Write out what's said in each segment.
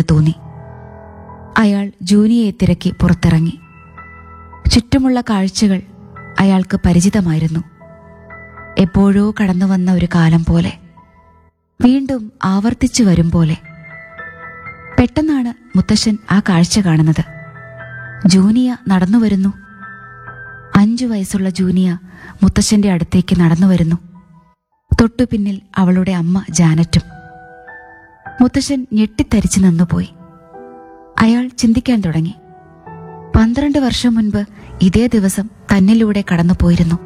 തോന്നി അയാൾ ജൂനിയെ തിരക്കി പുറത്തിറങ്ങി ചുറ്റുമുള്ള കാഴ്ചകൾ അയാൾക്ക് പരിചിതമായിരുന്നു എപ്പോഴോ കടന്നുവന്ന ഒരു കാലം പോലെ വീണ്ടും ആവർത്തിച്ചു വരും പോലെ പെട്ടെന്നാണ് മുത്തശ്ശൻ ആ കാഴ്ച കാണുന്നത് ജൂനിയ നടന്നു വരുന്നു അഞ്ചു വയസ്സുള്ള ജൂനിയ മുത്തശ്ശന്റെ അടുത്തേക്ക് നടന്നു വരുന്നു തൊട്ടു പിന്നിൽ അവളുടെ അമ്മ ജാനറ്റും മുത്തശ്ശൻ ഞെട്ടിത്തരിച്ചു നിന്നുപോയി അയാൾ ചിന്തിക്കാൻ തുടങ്ങി പന്ത്രണ്ട് വർഷം മുൻപ് ഇതേ ദിവസം തന്നിലൂടെ കടന്നുപോയിരുന്നു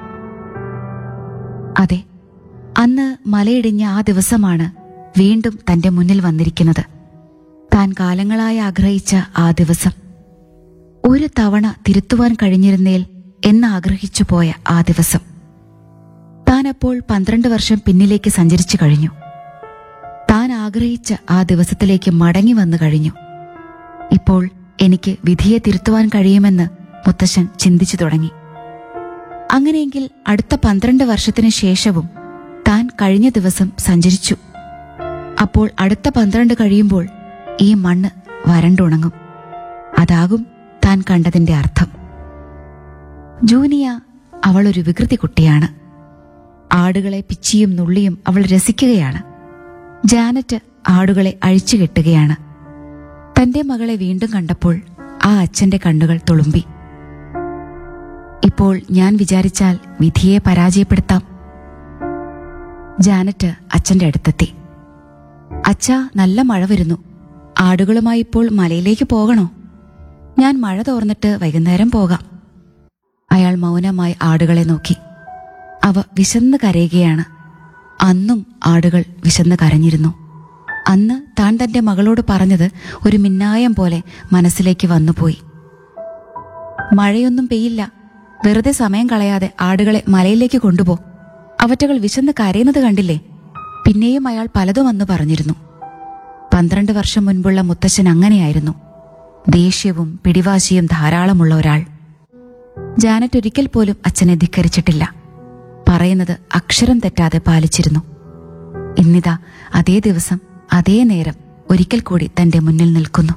അതെ അന്ന് മലയിടിഞ്ഞ ആ ദിവസമാണ് വീണ്ടും തന്റെ മുന്നിൽ വന്നിരിക്കുന്നത് താൻ കാലങ്ങളായി ആഗ്രഹിച്ച ആ ദിവസം ഒരു തവണ തിരുത്തുവാൻ കഴിഞ്ഞിരുന്നേൽ എന്ന് ആഗ്രഹിച്ചു പോയ ആ ദിവസം താൻ അപ്പോൾ പന്ത്രണ്ട് വർഷം പിന്നിലേക്ക് സഞ്ചരിച്ചു കഴിഞ്ഞു താൻ ആഗ്രഹിച്ച ആ ദിവസത്തിലേക്ക് മടങ്ങി വന്നു കഴിഞ്ഞു ഇപ്പോൾ എനിക്ക് വിധിയെ തിരുത്തുവാൻ കഴിയുമെന്ന് മുത്തശ്ശൻ ചിന്തിച്ചു തുടങ്ങി അങ്ങനെയെങ്കിൽ അടുത്ത പന്ത്രണ്ട് വർഷത്തിനു ശേഷവും താൻ കഴിഞ്ഞ ദിവസം സഞ്ചരിച്ചു അപ്പോൾ അടുത്ത പന്ത്രണ്ട് കഴിയുമ്പോൾ ഈ മണ്ണ് വരണ്ടുണങ്ങും അതാകും താൻ കണ്ടതിന്റെ അർത്ഥം ജൂനിയ അവളൊരു വികൃതി കുട്ടിയാണ് ആടുകളെ പിച്ചിയും നുള്ളിയും അവൾ രസിക്കുകയാണ് ജാനറ്റ് ആടുകളെ അഴിച്ചു കെട്ടുകയാണ് തന്റെ മകളെ വീണ്ടും കണ്ടപ്പോൾ ആ അച്ഛന്റെ കണ്ണുകൾ തുളുമ്പി ഇപ്പോൾ ഞാൻ വിചാരിച്ചാൽ വിധിയെ പരാജയപ്പെടുത്താം ജാനറ്റ് അച്ഛന്റെ അടുത്തെത്തി അച്ഛ നല്ല മഴ വരുന്നു ആടുകളുമായി ഇപ്പോൾ മലയിലേക്ക് പോകണോ ഞാൻ മഴ തോർന്നിട്ട് വൈകുന്നേരം പോകാം അയാൾ മൗനമായി ആടുകളെ നോക്കി അവ വിശന്ന് കരയുകയാണ് അന്നും ആടുകൾ വിശന്ന് കരഞ്ഞിരുന്നു അന്ന് താൻ തന്റെ മകളോട് പറഞ്ഞത് ഒരു മിന്നായം പോലെ മനസ്സിലേക്ക് വന്നുപോയി മഴയൊന്നും പെയ്യില്ല വെറുതെ സമയം കളയാതെ ആടുകളെ മലയിലേക്ക് കൊണ്ടുപോ അവറ്റകൾ വിശന്ന് കരയുന്നത് കണ്ടില്ലേ പിന്നെയും അയാൾ പലതും അന്ന് പറഞ്ഞിരുന്നു പന്ത്രണ്ട് വർഷം മുൻപുള്ള മുത്തശ്ശൻ അങ്ങനെയായിരുന്നു ദേഷ്യവും പിടിവാശിയും ധാരാളമുള്ള ഒരാൾ ജാനറ്റ് ഒരിക്കൽ പോലും അച്ഛനെ ധിക്കരിച്ചിട്ടില്ല പറയുന്നത് അക്ഷരം തെറ്റാതെ പാലിച്ചിരുന്നു ഇന്നിതാ അതേ ദിവസം അതേ നേരം ഒരിക്കൽ കൂടി തന്റെ മുന്നിൽ നിൽക്കുന്നു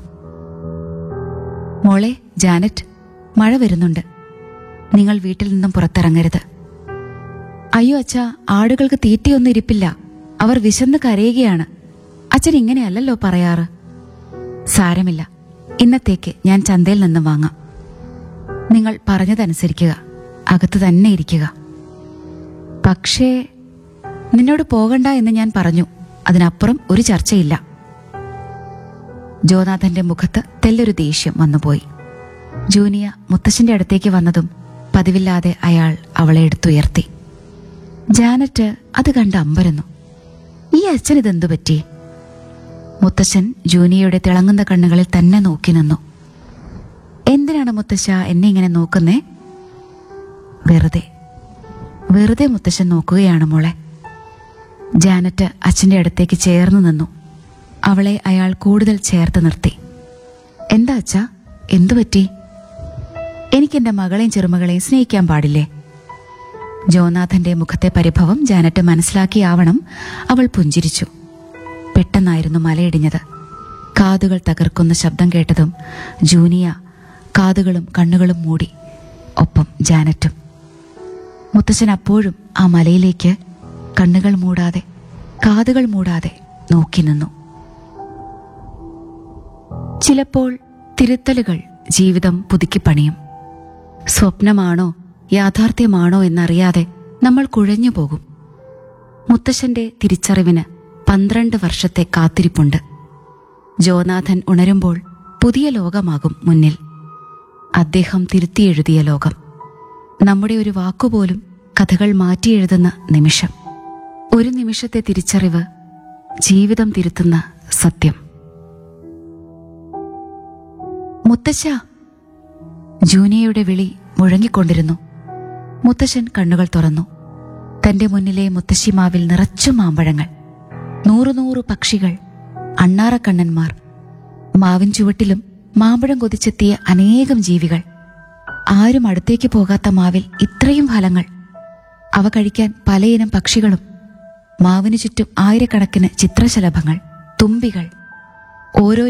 മോളെ ജാനറ്റ് മഴ വരുന്നുണ്ട് നിങ്ങൾ വീട്ടിൽ നിന്നും പുറത്തിറങ്ങരുത് അയ്യോ അച്ഛാ ആടുകൾക്ക് തീറ്റയൊന്നും ഇരിപ്പില്ല അവർ വിശന്ന് കരയുകയാണ് അച്ഛൻ ഇങ്ങനെയല്ലല്ലോ പറയാറ് സാരമില്ല ഇന്നത്തേക്ക് ഞാൻ ചന്തയിൽ നിന്നും വാങ്ങാം നിങ്ങൾ പറഞ്ഞതനുസരിക്കുക അകത്ത് തന്നെ ഇരിക്കുക പക്ഷേ നിന്നോട് പോകണ്ട എന്ന് ഞാൻ പറഞ്ഞു അതിനപ്പുറം ഒരു ചർച്ചയില്ല ജോനാഥന്റെ മുഖത്ത് തെല്ലൊരു ദേഷ്യം വന്നുപോയി ജൂനിയ മുത്തശ്ശന്റെ അടുത്തേക്ക് വന്നതും പതിവില്ലാതെ അയാൾ അവളെ എടുത്തുയർത്തി ജാനറ്റ് അത് കണ്ട് അമ്പരന്നു ഈ അച്ഛൻ ഇതെന്തു പറ്റി മുത്തശ്ശൻ ജൂനിയയുടെ തിളങ്ങുന്ന കണ്ണുകളിൽ തന്നെ നോക്കി നിന്നു എന്തിനാണ് മുത്തശ്ശ എന്നെ ഇങ്ങനെ നോക്കുന്നേ വെറുതെ വെറുതെ മുത്തശ്ശൻ നോക്കുകയാണ് മോളെ ജാനറ്റ് അച്ഛന്റെ അടുത്തേക്ക് ചേർന്ന് നിന്നു അവളെ അയാൾ കൂടുതൽ ചേർത്ത് നിർത്തി എന്താ അച്ഛാ എന്തു പറ്റി എനിക്ക് എന്റെ മകളെയും ചെറുമകളെയും സ്നേഹിക്കാൻ പാടില്ലേ ജോനാഥന്റെ മുഖത്തെ പരിഭവം ജാനറ്റ് മനസ്സിലാക്കിയാവണം അവൾ പുഞ്ചിരിച്ചു പെട്ടെന്നായിരുന്നു മലയിടിഞ്ഞത് കാതുകൾ തകർക്കുന്ന ശബ്ദം കേട്ടതും ജൂനിയ കാതുകളും കണ്ണുകളും മൂടി ഒപ്പം ജാനറ്റും മുത്തച്ഛൻ അപ്പോഴും ആ മലയിലേക്ക് കണ്ണുകൾ മൂടാതെ കാതുകൾ മൂടാതെ നോക്കി നിന്നു ചിലപ്പോൾ തിരുത്തലുകൾ ജീവിതം പുതുക്കിപ്പണിയും സ്വപ്നമാണോ യാഥാർത്ഥ്യമാണോ എന്നറിയാതെ നമ്മൾ കുഴഞ്ഞു പോകും മുത്തശ്ശന്റെ തിരിച്ചറിവിന് പന്ത്രണ്ട് വർഷത്തെ കാത്തിരിപ്പുണ്ട് ജോനാഥൻ ഉണരുമ്പോൾ പുതിയ ലോകമാകും മുന്നിൽ അദ്ദേഹം തിരുത്തിയെഴുതിയ ലോകം നമ്മുടെ ഒരു വാക്കുപോലും കഥകൾ മാറ്റിയെഴുതുന്ന നിമിഷം ഒരു നിമിഷത്തെ തിരിച്ചറിവ് ജീവിതം തിരുത്തുന്ന സത്യം മുത്തശ്ശ ജൂനിയയുടെ വിളി മുഴങ്ങിക്കൊണ്ടിരുന്നു മുത്തശ്ശൻ കണ്ണുകൾ തുറന്നു തന്റെ മുന്നിലെ മുത്തശ്ശിമാവിൽ നിറച്ചു മാമ്പഴങ്ങൾ നൂറു നൂറു പക്ഷികൾ അണ്ണാറക്കണ്ണന്മാർ മാവിൻ ചുവട്ടിലും മാമ്പഴം കൊതിച്ചെത്തിയ അനേകം ജീവികൾ ആരും അടുത്തേക്ക് പോകാത്ത മാവിൽ ഇത്രയും ഫലങ്ങൾ അവ കഴിക്കാൻ പലയിനം പക്ഷികളും മാവിനു ചുറ്റും ആയിരക്കണക്കിന് ചിത്രശലഭങ്ങൾ തുമ്പികൾ ഓരോ